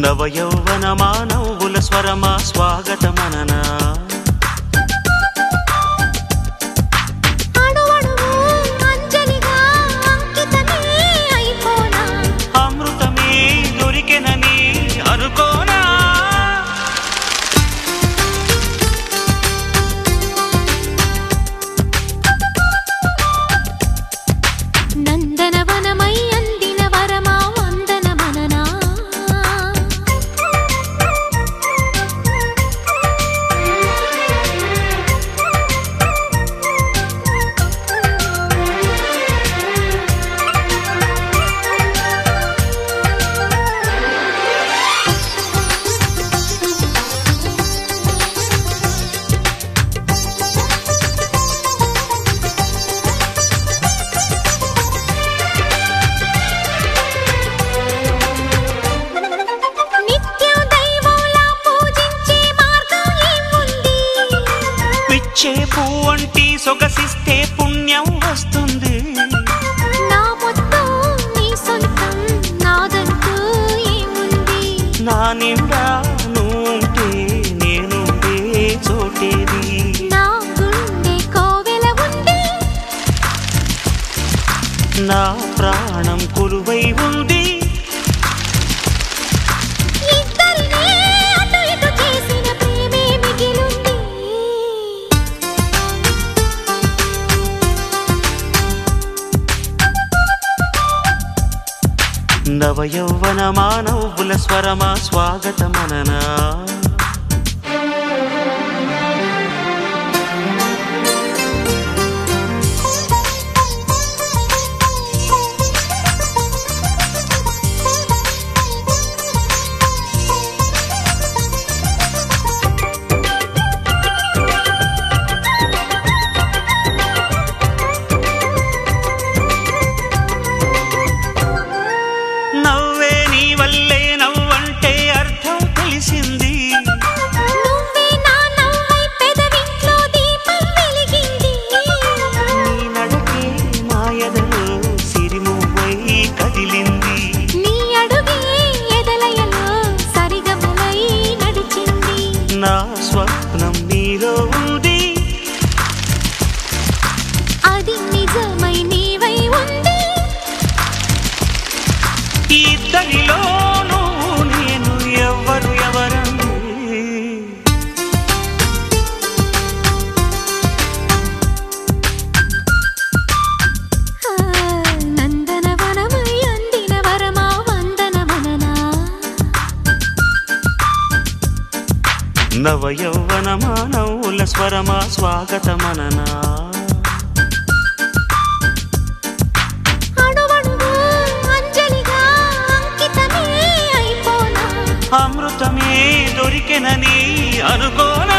నవ యౌవన మానవుల స్వరమా స్వాగతమననా అణువణువు అంజలిగా అంకితమే అయిపోనా అమృతమే దొరికెనని అనుకోనా నందనవనమై అందిన వరమా వందనమననా నిత్యం దైవంలా పూజించే మార్గం ఏముంది పిచ్చే పువ్వంటి సొగసిస్తే పుణ్యం వస్తుంది నా మొత్తం నీ సొంతం నాదంటూ ఏముంది నా నిండా నువ్వుంటే నేనుండే చోటేది నా గుండె కోవెల ఉంది నా ప్రాణం కురువై ఉంది ఇద్దరినే అటు ఇటు చేసిన ప్రేమే మిగిలుంది నవ యౌవన మానవుల స్వరమా స్వాగతమననా నవ్వే నీ వల్లే నవ్వంటే అర్థం తెలిసింది నువ్వే నా నవ్వై పెదవింట్లో దీపం వెలిగింది నీ నడకే మాయదలో సిరిమువ్వై కదిలింది నీ అడుగే ఎదలయలో సరిగమలై నడిచింది నా స్వప్నం నీలో ఉంది అది నిజమై నీవై ఉంది ఈ ఇద్దరిలో నువ్వు నేను ఎవ్వరు ఎవరండి ఆ, నందనవనమై అందిన వరమా వందనమననా నవ యౌవన మానవుల స్వరమా స్వాగతమననా అణువణువు అంజలిగా అంకితమే అయిపోనా అమృతమే దొరికెనని అనుకోన